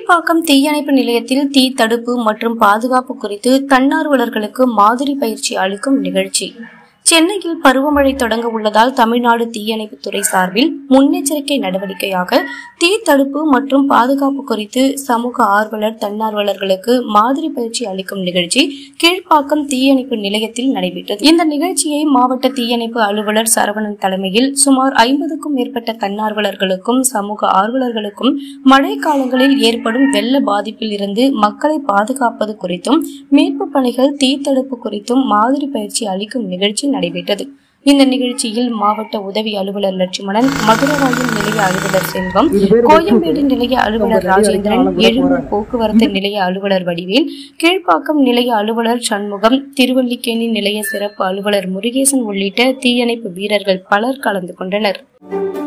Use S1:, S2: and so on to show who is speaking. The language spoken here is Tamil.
S1: கீழ்ப்பாக்கம் தீயணைப்பு நிலையத்தில் தீ தடுப்பு மற்றும் பாதுகாப்பு குறித்து தன்னார்வலர்களுக்கு மாதிரி பயிற்சி அளிக்கும் நிகழ்ச்சி சென்னையில் பருவமழை தொடங்க உள்ளதால் தமிழ்நாடு தீயணைப்புத் துறை சார்பில் முன்னெச்சரிக்கை நடவடிக்கையாக தீ தடுப்பு மற்றும் பாதுகாப்பு குறித்து சமூக ஆர்வலர் தன்னார்வலர்களுக்கு மாதிரி பயிற்சி அளிக்கும் நிகழ்ச்சி கீழ்ப்பாக்கம் தீயணைப்பு நிலையத்தில் நடைபெற்றது இந்த நிகழ்ச்சியை மாவட்ட தீயணைப்பு அலுவலர் சரவணன் தலைமையில் சுமார் ஐம்பதுக்கும் மேற்பட்ட தன்னார்வலர்களுக்கும் சமூக ஆர்வலர்களுக்கும் மழை காலங்களில் ஏற்படும் வெள்ள பாதிப்பில் இருந்து மக்களை பாதுகாப்பது குறித்தும் மீட்பு பணிகள் தீ தடுப்பு குறித்தும் மாதிரி பயிற்சி அளிக்கும் நிகழ்ச்சி நடைபெற்றது இந்த நிகழ்ச்சியில் மாவட்ட உதவி அலுவலர் லட்சுமணன் மதுரவாயில் நிலைய அலுவலர் செல்வம் கோயம்பேடு நிலைய அலுவலர் ராஜேந்திரன் எழும்பூர் போக்குவரத்து நிலைய அலுவலர் வடிவேல் கீழ்ப்பாக்கம் நிலைய அலுவலர் சண்முகம் திருவல்லிக்கேணி நிலைய சிறப்பு அலுவலர் முருகேசன் உள்ளிட்ட தீயணைப்பு வீரர்கள் பலர் கலந்து கொண்டனர்